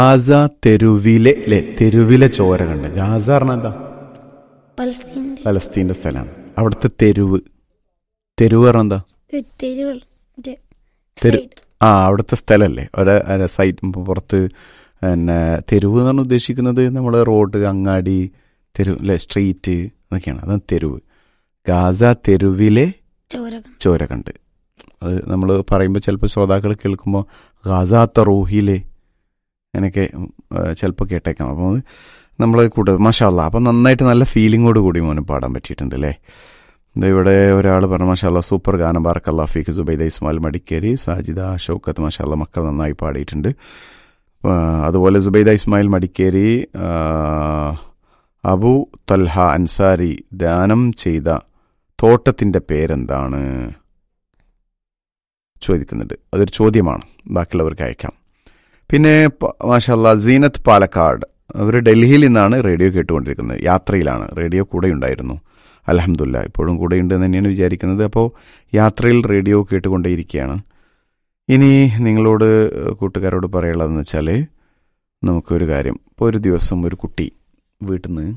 Gaza തെരുവിലെ ലെ തെരുവിലെ ചോര കണ്ട് ഗാസ പറഞ്ഞാൽ എന്താ പലസ്തീൻ്റെ പലസ്തീൻ്റെ സ്ഥലമാണ് അവിടുത്തെ തെരുവ് തെരുവ് പറഞ്ഞാൽ എന്താ ഒരു തെരുവ് മറ്റേ തെരു side. ആ അവിടുത്തെ സ്ഥലമല്ലേ ഒരു സൈറ്റ് പുറത്ത് പിന്നെ തെരുവ് എന്ന് പറഞ്ഞാൽ ഉദ്ദേശിക്കുന്നത് നമ്മൾ റോഡ് അങ്ങാടി തെരുവ് അല്ലെ സ്ട്രീറ്റ് അതൊക്കെയാണ് അതാണ് തെരുവ് ഗാസ തെരുവിലെ ചോര കണ്ടു. ചോര കണ്ട് അത് നമ്മൾ പറയുമ്പോൾ ചിലപ്പോൾ ശ്രോതാക്കൾ കേൾക്കുമ്പോൾ ഗാസാത്ത റൂഹിലെ അങ്ങനെയൊക്കെ ചിലപ്പോൾ കേട്ടേക്കാം അപ്പോൾ നമ്മൾ കൂട്ട മഷാല്ല അപ്പം നന്നായിട്ട് നല്ല ഫീലിങ്ങോട് കൂടി മോന് പാടാൻ പറ്റിയിട്ടുണ്ട് അല്ലേ ഇത് ഇവിടെ ഒരാൾ പറഞ്ഞു മഷാല്ല സൂപ്പർ ഗാനം ബാർക്കല്ലാ ഫീഖ് സുബൈദ ഇസ്മാൽ മടിക്കേരി സാജിദ ഷൗക്കത്ത് മഷാല്ല മക്കൾ നന്നായി പാടിയിട്ടുണ്ട് ആ, അതുപോലെ സുബൈദ ഇസ്മായിൽ മടിക്കേരി ആ, അബു തൽഹ അൻസാരി ദാനം ചെയ്ത തോട്ടത്തിൻ്റെ പേരെന്താണ് ചോദിക്കുന്നുണ്ട് അതൊരു ചോദ്യമാണ് ബാക്കിയുള്ളവർക്ക് അയക്കാം പിന്നെ പ- മാഷല്ല സീനത്ത് പാലക്കാട് അവർ ഡൽഹിയിൽ നിന്നാണ് റേഡിയോ കേട്ടുകൊണ്ടിരിക്കുന്നത് യാത്രയിലാണ് റേഡിയോ കൂടെ ഉണ്ടായിരുന്നു അലഹമില്ല ഇപ്പോഴും കൂടെ ഉണ്ട് എന്ന് തന്നെയാണ് വിചാരിക്കുന്നത് അപ്പോൾ യാത്രയിൽ റേഡിയോ കേട്ടുകൊണ്ടേയിരിക്കുകയാണ് ഇനി നിങ്ങളോട് കൂട്ടുകാരോട് പറയാനുള്ളതെന്ന് വെച്ചാൽ നമുക്കൊരു കാര്യം ഇപ്പോൾ ഒരു ദിവസം ഒരു കുട്ടി വീട്ടിൽ നിന്ന്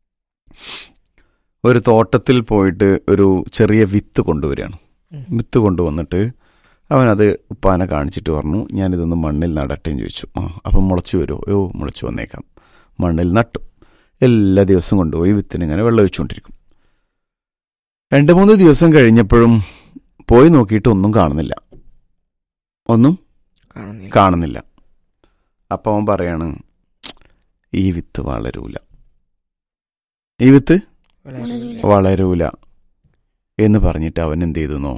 ഒരു തോട്ടത്തിൽ പോയിട്ട് ഒരു ചെറിയ വിത്ത് കൊണ്ടുവരികയാണ് വിത്ത് കൊണ്ടുവന്നിട്ട് അവനത് ഉപ്പാനെ കാണിച്ചിട്ട് പറഞ്ഞു ഞാനിതൊന്ന് മണ്ണിൽ നടട്ടെ എന്ന് ചോദിച്ചു ആ അപ്പം മുളച്ചു വരുമോ ഓ മുളച്ചു വന്നേക്കാം മണ്ണിൽ നട്ടു എല്ലാ ദിവസവും കൊണ്ടുപോയി വിത്തിന് ഇങ്ങനെ വെള്ളം ഒഴിച്ചുകൊണ്ടിരിക്കും രണ്ട് മൂന്ന് ദിവസം കഴിഞ്ഞപ്പോഴും പോയി നോക്കിയിട്ട് ഒന്നും കാണുന്നില്ല ഒന്നും കാണുന്നില്ല കാണുന്നില്ല അപ്പം അവൻ പറയാണ് ഈ വിത്ത് വളരൂല ഈ വിത്ത് വളരൂല. വളരൂല എന്ന് പറഞ്ഞിട്ട് അവൻ എന്ത് ചെയ്തെന്നോ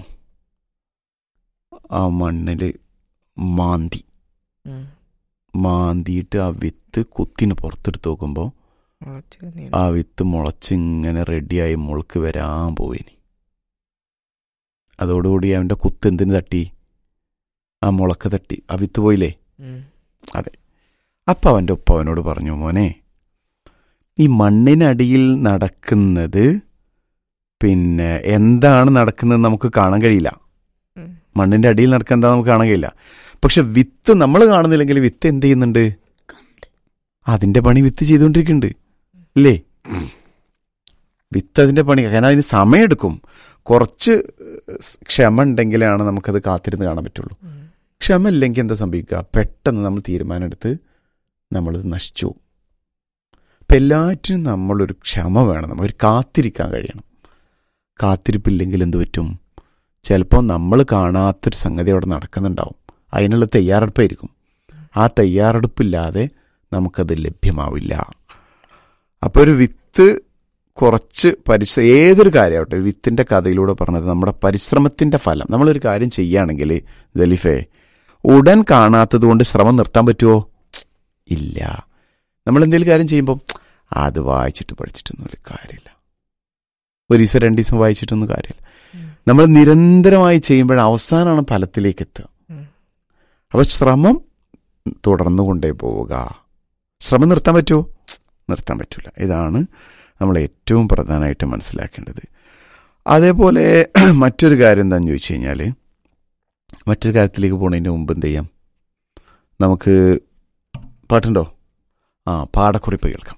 ആ മണ്ണിൽ മാന്തി ഉം. മാന്തിയിട്ട് ആ വിത്ത് കുത്തിന് പുറത്തെടുത്ത് നോക്കുമ്പോൾ മുളച്ച് നീ- ആ വിത്ത് മുളച്ചിങ്ങനെ റെഡിയായി മുളക്ക് വരാൻ പോയിനി അതോടുകൂടി അവൻ്റെ കുത്ത് എന്തിന് തട്ടി ആ മുളക്ക് തട്ടി ആ വിത്ത് പോയില്ലേ ഉം. അപ്പം അവൻ്റെ ഉപ്പ അവനോട് പറഞ്ഞു മോനെ ഈ മണ്ണിനടിയിൽ നടക്കുന്നത് പിന്നെ എന്താണ് നടക്കുന്നത് നമുക്ക് കാണാൻ കഴിയില്ല ഉം. മണ്ണിന്റെ അടിയിൽ നടക്കാൻ എന്താ നമുക്ക് കാണാൻ കഴിയില്ല പക്ഷെ വിത്ത് നമ്മൾ കാണുന്നില്ലെങ്കിൽ വിത്ത് എന്ത് ചെയ്യുന്നുണ്ട് കണ്ട്. അതിന്റെ പണി വിത്ത് ചെയ്തുകൊണ്ടിരിക്കുന്നുണ്ട് ഇല്ലേ വിത്ത് അതിന്റെ പണി കാരണം അതിന് സമയമെടുക്കും കുറച്ച് ക്ഷമ ഉണ്ടെങ്കിലാണ് നമുക്കത് കാത്തിരുന്ന് കാണാൻ പറ്റുള്ളൂ ഉം. ക്ഷമ ഇല്ലെങ്കിൽ എന്താ സംഭവിക്കുക പെട്ടെന്ന് നമ്മൾ തീരുമാനം എടുത്ത് നമ്മളത് നശിച്ചു പോകും. അപ്പം എല്ലാറ്റിനും നമ്മളൊരു ക്ഷമ വേണം നമ്മൾ ഒരു കാത്തിരിക്കാൻ കഴിയണം കാത്തിരിപ്പില്ലെങ്കിൽ എന്ത് പറ്റും ചിലപ്പോൾ നമ്മൾ കാണാത്തൊരു സംഗതി അവിടെ നടക്കുന്നുണ്ടാവും അതിനുള്ള തയ്യാറെടുപ്പായിരിക്കും ആ തയ്യാറെടുപ്പില്ലാതെ നമുക്കത് ലഭ്യമാവില്ല അപ്പോൾ ഒരു വിത്ത് കുറച്ച് പരിശ്ര ഏതൊരു കാര്യമാവട്ടെ ഒരു വിത്തിൻ്റെ കഥയിലൂടെ പറഞ്ഞത് നമ്മുടെ പരിശ്രമത്തിൻ്റെ ഫലം നമ്മളൊരു കാര്യം ചെയ്യുകയാണെങ്കിൽ ദലിഫേ ഉടൻ കാണാത്തത് കൊണ്ട് ശ്രമം നിർത്താൻ പറ്റുമോ ഇല്ല നമ്മൾ എന്തെങ്കിലും കാര്യം ചെയ്യുമ്പോൾ അത് വായിച്ചിട്ട് പഠിച്ചിട്ടൊന്നും ഒരു കാര്യമില്ല ഒരു ദിവസം രണ്ട് ദിവസം വായിച്ചിട്ടൊന്നും കാര്യമില്ല ഉം. നമ്മൾ നിരന്തരമായി ചെയ്യുമ്പോൾ അവസാനമാണ് ഫലത്തിലേക്ക് എത്തുക ഉം. അപ്പോൾ ശ്രമം തുടർന്നുകൊണ്ടേ പോവുക ശ്രമം നിർത്താൻ പറ്റുമോ നിർത്താൻ പറ്റില്ല ഇതാണ് നമ്മൾ ഏറ്റവും പ്രധാനമായിട്ട് മനസ്സിലാക്കേണ്ടത് അതേപോലെ മറ്റൊരു കാര്യം എന്താണെന്ന് ചോദിച്ചു കഴിഞ്ഞാൽ മറ്റൊരു കാര്യത്തിലേക്ക് പോകുന്നതിന് മുമ്പ് എന്ത് ചെയ്യാം നമുക്ക് പാട്ടുണ്ടോ ആ പാടക്കുറിപ്പ് കേൾക്കാം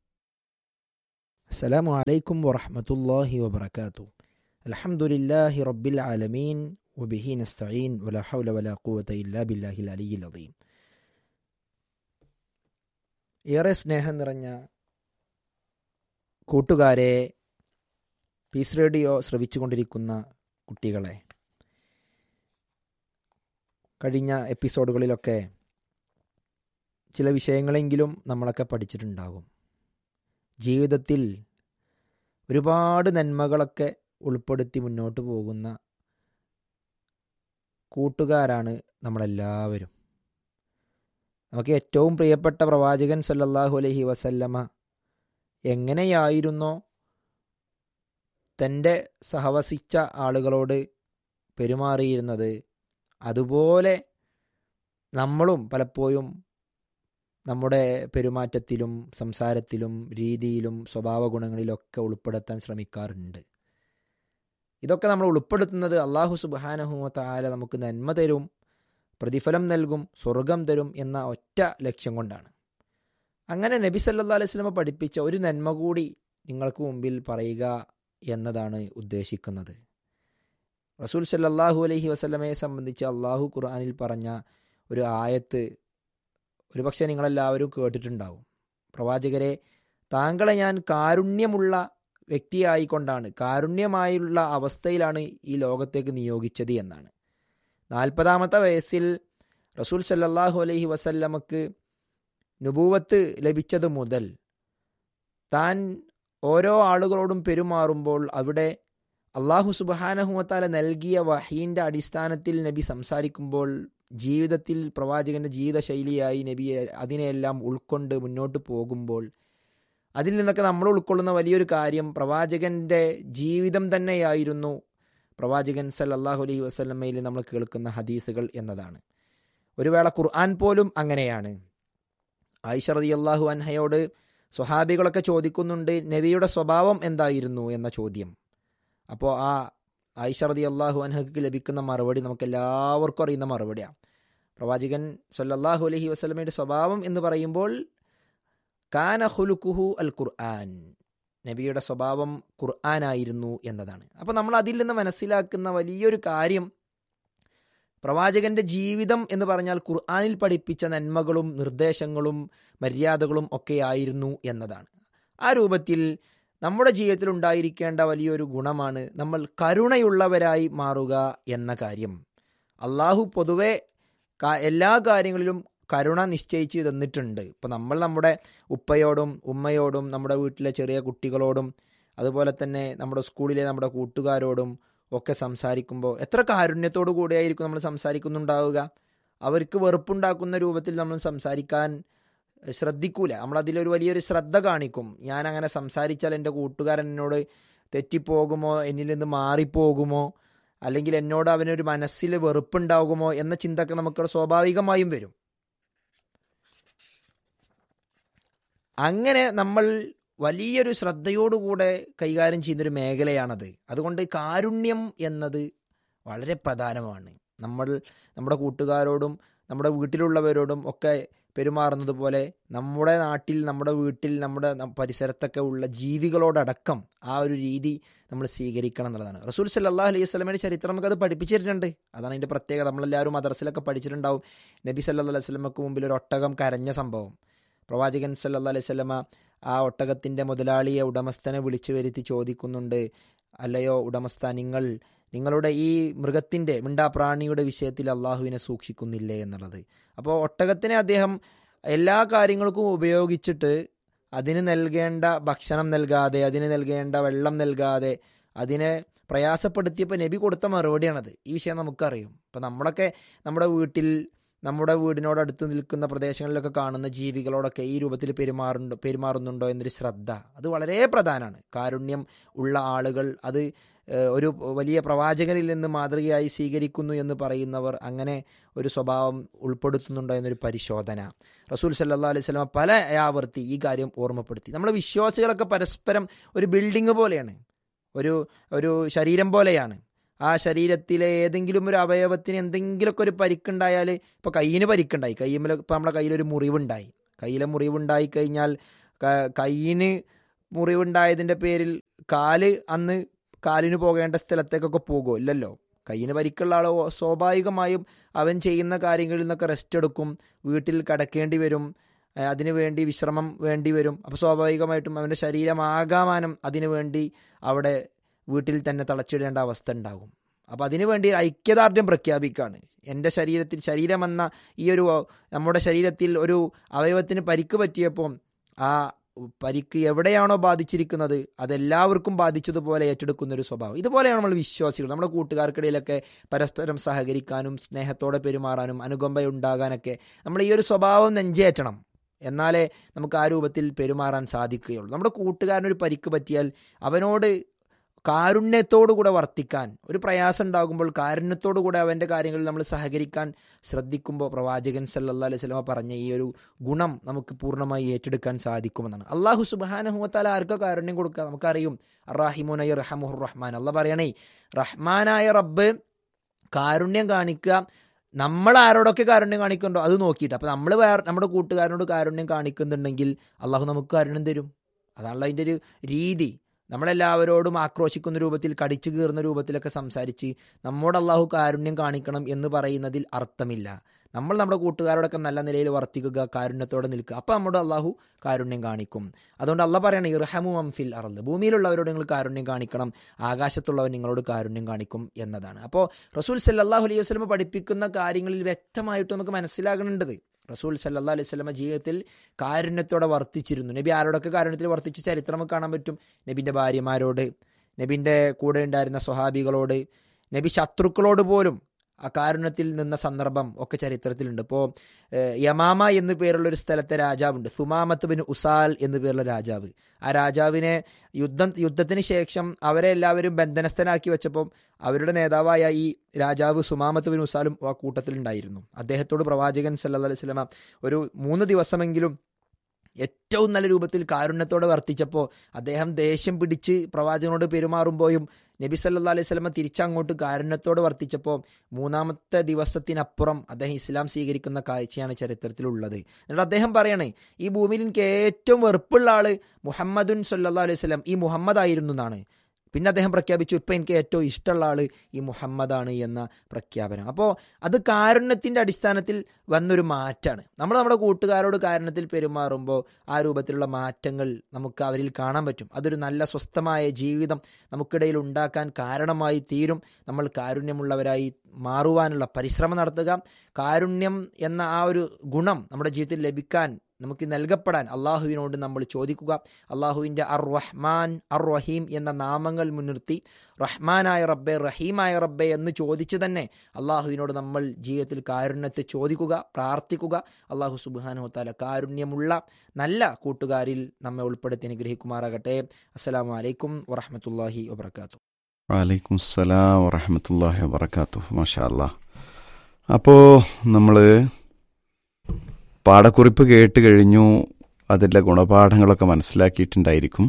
السلام عليكم ورحمة الله وبركاته الحمد لله رب العالمين وبه نستعين ولا حول ولا قوة إلا بالله العلي العظيم ഏറെ സ്നേഹം നിറഞ്ഞ കൂട്ടുകാരെ പീസ് റേഡിയോ ശ്രവിച്ചുകൊണ്ടിരിക്കുന്ന കുട്ടികളെ കഴിഞ്ഞ എപ്പിസോഡുകളിലൊക്കെ ചില വിഷയങ്ങളെങ്കിലും നമ്മളൊക്കെ പഠിച്ചിട്ടുണ്ടാകും ജീവിതത്തിൽ ഒരുപാട് നന്മകളൊക്കെ ഉൾപ്പെടുത്തി മുന്നോട്ട് പോകുന്ന കൂട്ടുകാരാണ് നമ്മളെല്ലാവരും നമുക്ക് ഏറ്റവും പ്രിയപ്പെട്ട പ്രവാചകൻ സല്ലല്ലാഹു അലൈഹി വസല്ലമ എങ്ങനെയായിരുന്നോ തൻ്റെ സഹവസിച്ച ആളുകളോട് പെരുമാറിയിരുന്നത് അതുപോലെ നമ്മളും പലപ്പോഴും നമ്മുടെ പെരുമാറ്റത്തിലും സംസാരത്തിലും രീതിയിലും സ്വഭാവ ഗുണങ്ങളിലൊക്കെ ഉൾപ്പെടുത്താൻ ശ്രമിക്കാറുണ്ട് ഇതൊക്കെ നമ്മൾ ഉൾപ്പെടുത്തുന്നത് അള്ളാഹു സുബാനഹുമ താല നമുക്ക് നന്മ തരും പ്രതിഫലം നൽകും സ്വർഗം തരും എന്ന ഒറ്റ ലക്ഷ്യം കൊണ്ടാണ് അങ്ങനെ നബി സല്ലാ അലൈഹി സ്വലമ പഠിപ്പിച്ച ഒരു നന്മ കൂടി നിങ്ങൾക്ക് മുമ്പിൽ പറയുക എന്നതാണ് ഉദ്ദേശിക്കുന്നത് റസൂൽ സല്ലാഹു അലൈഹി വസല്ലമയെ സംബന്ധിച്ച് അള്ളാഹു ഖുർആാനിൽ പറഞ്ഞ ഒരു ആയത്ത് ഒരുപക്ഷെ നിങ്ങളെല്ലാവരും കേട്ടിട്ടുണ്ടാവും പ്രവാചകരെ താങ്കളെ ഞാൻ കാരുണ്യമുള്ള വ്യക്തിയായിക്കൊണ്ടാണ് കാരുണ്യമായുള്ള അവസ്ഥയിലാണ് ഈ ലോകത്തേക്ക് നിയോഗിച്ചത് എന്നാണ് നാൽപ്പതാമത്തെ വയസ്സിൽ റസൂൽ സല്ലാഹു അലൈഹി വസല്ലമക്ക് നുപൂവത്ത് ലഭിച്ചത് മുതൽ താൻ ഓരോ ആളുകളോടും പെരുമാറുമ്പോൾ അവിടെ അള്ളാഹു സുബാനഹുമത്താല നൽകിയ വഹീൻ്റെ അടിസ്ഥാനത്തിൽ നബി സംസാരിക്കുമ്പോൾ ജീവിതത്തിൽ പ്രവാചകന്റെ ജീവിതശൈലിയായി നബിയെ അതിനെയെല്ലാം ഉൾക്കൊണ്ട് മുന്നോട്ട് പോകുമ്പോൾ അതിൽ നിന്നൊക്കെ നമ്മൾ ഉൾക്കൊള്ളുന്ന വലിയൊരു കാര്യം പ്രവാചകന്റെ ജീവിതം തന്നെയായിരുന്നു പ്രവാചകൻ സല്ലല്ലാഹു അലൈഹി വസല്ലമയിൽ നമ്മൾ കേൾക്കുന്ന ഹദീസുകൾ എന്നതാണ് ഒരു വേള ഖുർആൻ പോലും അങ്ങനെയാണ് ആയിഷ റതി അള്ളാഹു അൻഹയോട് സ്വഹാബികളൊക്കെ ചോദിക്കുന്നുണ്ട് നബിയുടെ സ്വഭാവം എന്തായിരുന്നു എന്ന ചോദ്യം അപ്പോൾ ആ ആയിഷ റതി അള്ളാഹു അൻഹക്ക് ലഭിക്കുന്ന മറുപടി നമുക്ക് എല്ലാവർക്കും അറിയുന്ന മറുപടിയാണ് പ്രവാചകൻ സല്ലല്ലാഹു അലൈഹി വസല്ലമയുടെ സ്വഭാവം എന്ന് പറയുമ്പോൾ കാന ഹുലുക്കുഹു അൽ ഖുർആൻ നബിയുടെ സ്വഭാവം ഖുർആനായിരുന്നു എന്നതാണ് അപ്പോൾ നമ്മൾ അതിൽ നിന്ന് മനസ്സിലാക്കുന്ന വലിയൊരു കാര്യം പ്രവാചകന്റെ ജീവിതം എന്ന് പറഞ്ഞാൽ ഖുർആാനിൽ പഠിപ്പിച്ച നന്മകളും നിർദ്ദേശങ്ങളും മര്യാദകളും ഒക്കെയായിരുന്നു എന്നതാണ് ആ രൂപത്തിൽ നമ്മുടെ ജീവിതത്തിൽ ഉണ്ടായിരിക്കേണ്ട വലിയൊരു ഗുണമാണ് നമ്മൾ കരുണയുള്ളവരായി മാറുക എന്ന കാര്യം അള്ളാഹു പൊതുവെ എല്ലാ കാര്യങ്ങളിലും കരുണ നിശ്ചയിച്ച് തന്നിട്ടുണ്ട് ഇപ്പം നമ്മൾ നമ്മുടെ ഉപ്പയോടും ഉമ്മയോടും നമ്മുടെ വീട്ടിലെ ചെറിയ കുട്ടികളോടും അതുപോലെ തന്നെ നമ്മുടെ സ്കൂളിലെ നമ്മുടെ കൂട്ടുകാരോടും ഒക്കെ സംസാരിക്കുമ്പോൾ എത്ര കാരുണ്യത്തോടു കൂടിയായിരിക്കും നമ്മൾ സംസാരിക്കുന്നുണ്ടാവുക അവർക്ക് വെറുപ്പുണ്ടാക്കുന്ന രൂപത്തിൽ നമ്മൾ സംസാരിക്കാൻ ശ്രദ്ധിക്കൂല നമ്മൾ അതിലൊരു വലിയൊരു ശ്രദ്ധ കാണിക്കും ഞാൻ അങ്ങനെ സംസാരിച്ചാൽ എൻ്റെ കൂട്ടുകാരൻ എന്നോട് തെറ്റിപ്പോകുമോ എന്നിൽ നിന്ന് മാറിപ്പോകുമോ അല്ലെങ്കിൽ എന്നോട് അവനൊരു മനസ്സിൽ വെറുപ്പുണ്ടാകുമോ എന്ന ചിന്തയൊക്കെ നമുക്ക് സ്വാഭാവികമായും വരും അങ്ങനെ നമ്മൾ വലിയൊരു ശ്രദ്ധയോടുകൂടെ കൈകാര്യം ചെയ്യുന്നൊരു മേഖലയാണത് അതുകൊണ്ട് കാരുണ്യം എന്നത് വളരെ പ്രധാനമാണ് നമ്മൾ നമ്മുടെ കൂട്ടുകാരോടും നമ്മുടെ വീട്ടിലുള്ളവരോടും ഒക്കെ പെരുമാറുന്നത് പോലെ നമ്മുടെ നാട്ടിൽ നമ്മുടെ വീട്ടിൽ നമ്മുടെ പരിസരത്തൊക്കെ ഉള്ള ജീവികളോടടക്കം ആ ഒരു രീതി നമ്മൾ സ്വീകരിക്കണം എന്നുള്ളതാണ് റസൂൽ സല്ലാഹു അലൈഹി സ്വലമയുടെ ചരിത്രം നമുക്കത് പഠിപ്പിച്ചിട്ടുണ്ട് അതാണ് അതിൻ്റെ പ്രത്യേകത നമ്മളെല്ലാവരും മദ്രസിലൊക്കെ പഠിച്ചിട്ടുണ്ടാവും നബി സല്ലാ അലൈഹി സ്വലമക്ക് മുമ്പിൽ ഒരു ഒട്ടകം കരഞ്ഞ സംഭവം പ്രവാചകൻ സല്ലാ അലൈഹി സ്വലമ ആ ഒട്ടകത്തിൻ്റെ മുതലാളിയെ ഉടമസ്ഥനെ വിളിച്ചു വരുത്തി ചോദിക്കുന്നുണ്ട് അല്ലയോ ഉടമസ്ഥ നിങ്ങൾ നിങ്ങളുടെ ഈ മൃഗത്തിൻ്റെ മിണ്ടാപ്രാണിയുടെ വിഷയത്തിൽ അള്ളാഹുവിനെ സൂക്ഷിക്കുന്നില്ലേ എന്നുള്ളത് അപ്പോൾ ഒട്ടകത്തിനെ അദ്ദേഹം എല്ലാ കാര്യങ്ങൾക്കും ഉപയോഗിച്ചിട്ട് അതിന് നൽകേണ്ട ഭക്ഷണം നൽകാതെ അതിന് നൽകേണ്ട വെള്ളം നൽകാതെ അതിനെ പ്രയാസപ്പെടുത്തിയപ്പോൾ നബി കൊടുത്ത മറുപടിയാണത് ഈ വിഷയം നമുക്കറിയും അപ്പം നമ്മളൊക്കെ നമ്മുടെ വീട്ടിൽ നമ്മുടെ വീടിനോടടുത്ത് നിൽക്കുന്ന പ്രദേശങ്ങളിലൊക്കെ കാണുന്ന ജീവികളോടൊക്കെ ഈ രൂപത്തിൽ പെരുമാറുണ്ടോ പെരുമാറുന്നുണ്ടോ എന്നൊരു ശ്രദ്ധ അത് വളരെ പ്രധാനമാണ് കാരുണ്യം ഉള്ള ആളുകൾ അത് ഒരു വലിയ പ്രവാചകനിൽ നിന്ന് മാതൃകയായി സ്വീകരിക്കുന്നു എന്ന് പറയുന്നവർ അങ്ങനെ ഒരു സ്വഭാവം ഉൾപ്പെടുത്തുന്നുണ്ടോ എന്നൊരു പരിശോധന റസൂൽ സല്ലാ അലൈഹി സ്വലമ പല ആവർത്തി ഈ കാര്യം ഓർമ്മപ്പെടുത്തി നമ്മളെ വിശ്വാസികളൊക്കെ പരസ്പരം ഒരു ബിൽഡിംഗ് പോലെയാണ് ഒരു ഒരു ശരീരം പോലെയാണ് ആ ശരീരത്തിലെ ഏതെങ്കിലും ഒരു അവയവത്തിന് എന്തെങ്കിലുമൊക്കെ ഒരു പരിക്കുണ്ടായാൽ ഇപ്പോൾ കയ്യിന് പരിക്കുണ്ടായി കയ്യുമ്മൽ ഇപ്പോൾ നമ്മുടെ കയ്യിലൊരു മുറിവുണ്ടായി കയ്യിലെ മുറിവുണ്ടായി കഴിഞ്ഞാൽ കയ്യിന് മുറിവുണ്ടായതിൻ്റെ പേരിൽ കാല് അന്ന് കാലിന് പോകേണ്ട സ്ഥലത്തേക്കൊക്കെ പോകുമോ ഇല്ലല്ലോ കയ്യിന് പരിക്കുള്ള ആൾ സ്വാഭാവികമായും അവൻ ചെയ്യുന്ന കാര്യങ്ങളിൽ നിന്നൊക്കെ റെസ്റ്റ് എടുക്കും വീട്ടിൽ കിടക്കേണ്ടി വരും അതിനു വേണ്ടി വിശ്രമം വേണ്ടി വരും അപ്പോൾ സ്വാഭാവികമായിട്ടും അവൻ്റെ ശരീരമാകാമാനം അതിനു വേണ്ടി അവിടെ വീട്ടിൽ തന്നെ തളച്ചിടേണ്ട അവസ്ഥ ഉണ്ടാകും അപ്പോൾ അതിനുവേണ്ടി ഐക്യദാർഢ്യം പ്രഖ്യാപിക്കുകയാണ് എൻ്റെ ശരീരത്തിൽ ശരീരമെന്ന ഈ ഒരു നമ്മുടെ ശരീരത്തിൽ ഒരു അവയവത്തിന് പരിക്ക് പറ്റിയപ്പോൾ ആ പരിക്ക് എവിടെയാണോ ബാധിച്ചിരിക്കുന്നത് അതെല്ലാവർക്കും ബാധിച്ചതുപോലെ ഏറ്റെടുക്കുന്ന ഒരു സ്വഭാവം ഇതുപോലെയാണ് നമ്മൾ വിശ്വാസികൾ നമ്മുടെ കൂട്ടുകാർക്കിടയിലൊക്കെ പരസ്പരം സഹകരിക്കാനും സ്നേഹത്തോടെ പെരുമാറാനും അനുകമ്പയുണ്ടാകാനൊക്കെ നമ്മൾ ഈ ഒരു സ്വഭാവം നെഞ്ചേറ്റണം എന്നാലേ നമുക്ക് ആ രൂപത്തിൽ പെരുമാറാൻ സാധിക്കുകയുള്ളൂ നമ്മുടെ കൂട്ടുകാരനൊരു പരിക്ക് പറ്റിയാൽ അവനോട് കാരുണ്യത്തോടുകൂടെ വർത്തിക്കാൻ ഒരു പ്രയാസം ഉണ്ടാകുമ്പോൾ കാരുണ്യത്തോടുകൂടെ അവൻ്റെ കാര്യങ്ങളിൽ നമ്മൾ സഹകരിക്കാൻ ശ്രദ്ധിക്കുമ്പോൾ പ്രവാചകൻ സല്ലാ അലൈഹി സ്വലമ പറഞ്ഞ ഈ ഒരു ഗുണം നമുക്ക് പൂർണ്ണമായി ഏറ്റെടുക്കാൻ സാധിക്കുമെന്നാണ് അള്ളാഹു സുബാനഹുമത്താല ആർക്കോ കാരുണ്യം കൊടുക്കുക നമുക്കറിയും അറാഹിമുനൈ റഹമുർ റഹ്മാൻ അല്ല പറയണേ റഹ്മാനായ റബ്ബ് കാരുണ്യം കാണിക്കുക നമ്മൾ ആരോടൊക്കെ കാരുണ്യം കാണിക്കുന്നുണ്ടോ അത് നോക്കിയിട്ട് അപ്പം നമ്മൾ വേറെ നമ്മുടെ കൂട്ടുകാരനോട് കാരുണ്യം കാണിക്കുന്നുണ്ടെങ്കിൽ അള്ളാഹു നമുക്ക് കാരുണ്യം തരും അതാണല്ലോ അതിൻ്റെ ഒരു രീതി നമ്മളെല്ലാവരോടും ആക്രോശിക്കുന്ന രൂപത്തിൽ കടിച്ചു കീറുന്ന രൂപത്തിലൊക്കെ സംസാരിച്ച് നമ്മോട് അള്ളാഹു കാരുണ്യം കാണിക്കണം എന്ന് പറയുന്നതിൽ അർത്ഥമില്ല നമ്മൾ നമ്മുടെ കൂട്ടുകാരോടൊക്കെ നല്ല നിലയിൽ വർത്തിക്കുക കാരുണ്യത്തോടെ നിൽക്കുക അപ്പോൾ നമ്മുടെ അള്ളാഹു കാരുണ്യം കാണിക്കും അതുകൊണ്ട് അള്ളാഹ് പറയണം ഇർഹമു അംഫിൽ അറന്ന് ഭൂമിയിലുള്ളവരോട് നിങ്ങൾ കാരുണ്യം കാണിക്കണം ആകാശത്തുള്ളവർ നിങ്ങളോട് കാരുണ്യം കാണിക്കും എന്നതാണ് അപ്പോൾ റസൂൽ സല്ലാഹു അലൈഹി വസ്ലമ പഠിപ്പിക്കുന്ന കാര്യങ്ങളിൽ വ്യക്തമായിട്ട് നമുക്ക് മനസ്സിലാകേണ്ടത് റസൂൽ സല്ലാ അലൈഹി സ്വലമ ജീവിതത്തിൽ കാരുണ്യത്തോടെ വർത്തിച്ചിരുന്നു നബി ആരോടൊക്കെ കാരുണ്യത്തിൽ വർത്തിച്ച ചരിത്രം നമുക്ക് കാണാൻ പറ്റും നബിൻ്റെ ഭാര്യമാരോട് നബിൻ്റെ കൂടെ ഉണ്ടായിരുന്ന സ്വഹാബികളോട് നബി ശത്രുക്കളോട് പോലും ആ കാരുണ്യത്തിൽ നിന്ന സന്ദർഭം ഒക്കെ ചരിത്രത്തിലുണ്ട് ഇപ്പോൾ യമാമ എന്നു പേരുള്ള ഒരു സ്ഥലത്തെ രാജാവുണ്ട് സുമാമത്ത് ബിൻ ഉസാൽ എന്നു പേരുള്ള രാജാവ് ആ രാജാവിനെ യുദ്ധം യുദ്ധത്തിന് ശേഷം അവരെ എല്ലാവരും ബന്ധനസ്ഥനാക്കി വെച്ചപ്പോൾ അവരുടെ നേതാവായ ഈ രാജാവ് സുമാമത്ത് ബിൻ ഉസാലും ആ കൂട്ടത്തിലുണ്ടായിരുന്നു അദ്ദേഹത്തോട് പ്രവാചകൻ സല്ലാ അലൈഹി സ്വലമ ഒരു മൂന്ന് ദിവസമെങ്കിലും ഏറ്റവും നല്ല രൂപത്തിൽ കാരുണ്യത്തോടെ വർത്തിച്ചപ്പോൾ അദ്ദേഹം ദേഷ്യം പിടിച്ച് പ്രവാചകനോട് പെരുമാറുമ്പോഴും നബി സല്ലാ അലൈഹി സ്വലമ തിരിച്ചങ്ങോട്ട് കാരുണ്യത്തോടെ വർത്തിച്ചപ്പോൾ മൂന്നാമത്തെ ദിവസത്തിനപ്പുറം അദ്ദേഹം ഇസ്ലാം സ്വീകരിക്കുന്ന കാഴ്ചയാണ് ചരിത്രത്തിലുള്ളത് എന്നിട്ട് അദ്ദേഹം പറയണേ ഈ ഭൂമിയിൽ എനിക്ക് ഏറ്റവും വെറുപ്പുള്ള ആള് മുഹമ്മദുൻ സല്ലാ അലൈഹി സ്വലം ഈ മുഹമ്മദ് ആയിരുന്നു എന്നാണ് പിന്നെ അദ്ദേഹം പ്രഖ്യാപിച്ചു ഇപ്പം എനിക്ക് ഏറ്റവും ഇഷ്ടമുള്ള ആൾ ഈ മുഹമ്മദാണ് എന്ന പ്രഖ്യാപനം അപ്പോൾ അത് കാരുണ്യത്തിൻ്റെ അടിസ്ഥാനത്തിൽ വന്നൊരു മാറ്റാണ് നമ്മൾ നമ്മുടെ കൂട്ടുകാരോട് കാരുണ്യത്തിൽ പെരുമാറുമ്പോൾ ആ രൂപത്തിലുള്ള മാറ്റങ്ങൾ നമുക്ക് അവരിൽ കാണാൻ പറ്റും അതൊരു നല്ല സ്വസ്ഥമായ ജീവിതം നമുക്കിടയിൽ ഉണ്ടാക്കാൻ കാരണമായി തീരും നമ്മൾ കാരുണ്യമുള്ളവരായി മാറുവാനുള്ള പരിശ്രമം നടത്തുക കാരുണ്യം എന്ന ആ ഒരു ഗുണം നമ്മുടെ ജീവിതത്തിൽ ലഭിക്കാൻ നമുക്ക് നൽകപ്പെടാൻ അള്ളാഹുവിനോട് നമ്മൾ ചോദിക്കുക അള്ളാഹുവിൻ്റെ അർ റഹ്മാൻ അർ റഹീം എന്ന നാമങ്ങൾ മുൻനിർത്തി റഹ്മാനായ റബ്ബെ റഹീമായ റബ്ബെ എന്ന് ചോദിച്ച് തന്നെ അള്ളാഹുവിനോട് നമ്മൾ ജീവിതത്തിൽ കാരുണ്യത്തെ ചോദിക്കുക പ്രാർത്ഥിക്കുക അള്ളാഹു സുബാനു താല കാരുണ്യമുള്ള നല്ല കൂട്ടുകാരിൽ നമ്മെ ഉൾപ്പെടുത്തി അനുഗ്രഹിക്കുമാറാകട്ടെ അസ്സലാമു അലൈക്കും വറഹമത്തല്ലാഹി വബർക്കാത്തു വലൈക്കും സ്സലാം വറഹമത്തല്ലാഹി വബർക്കാത്തു മാഷാ അല്ലാ അപ്പോൾ നമ്മൾ പാഠക്കുറിപ്പ് കേട്ട് കഴിഞ്ഞു അതിൻ്റെ ഗുണപാഠങ്ങളൊക്കെ മനസ്സിലാക്കിയിട്ടുണ്ടായിരിക്കും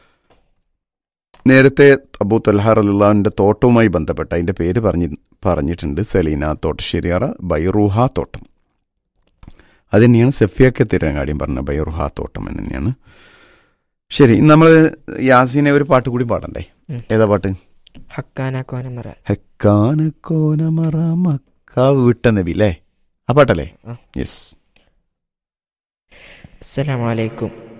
നേരത്തെ അബൂ തൽഹാർ അല്ലാവിൻ്റെ തോട്ടവുമായി ബന്ധപ്പെട്ട അതിൻ്റെ പേര് പറഞ്ഞി പറഞ്ഞിട്ടുണ്ട് സെലീന തോട്ടശ്ശേരിയാറ ബൈറൂഹ തോട്ടം അത് തന്നെയാണ് സെഫിയൊക്കെ തിരങ്ങാടിയും പറഞ്ഞ ബൈറുഹ തോട്ടം എന്ന് തന്നെയാണ് ശരി നമ്മൾ യാസീനെ ഒരു പാട്ട് കൂടി പാടണ്ടേ ഉം. ഏതാ പാട്ട് ഹക്കാന കോനമറ ഹെക്കാനക്കോനമറ മക്കാവ് വിട്ട നബി അല്ലേ ആ പാട്ടല്ലേ ആ. യെസ് അസ്സലാമു അലൈക്കും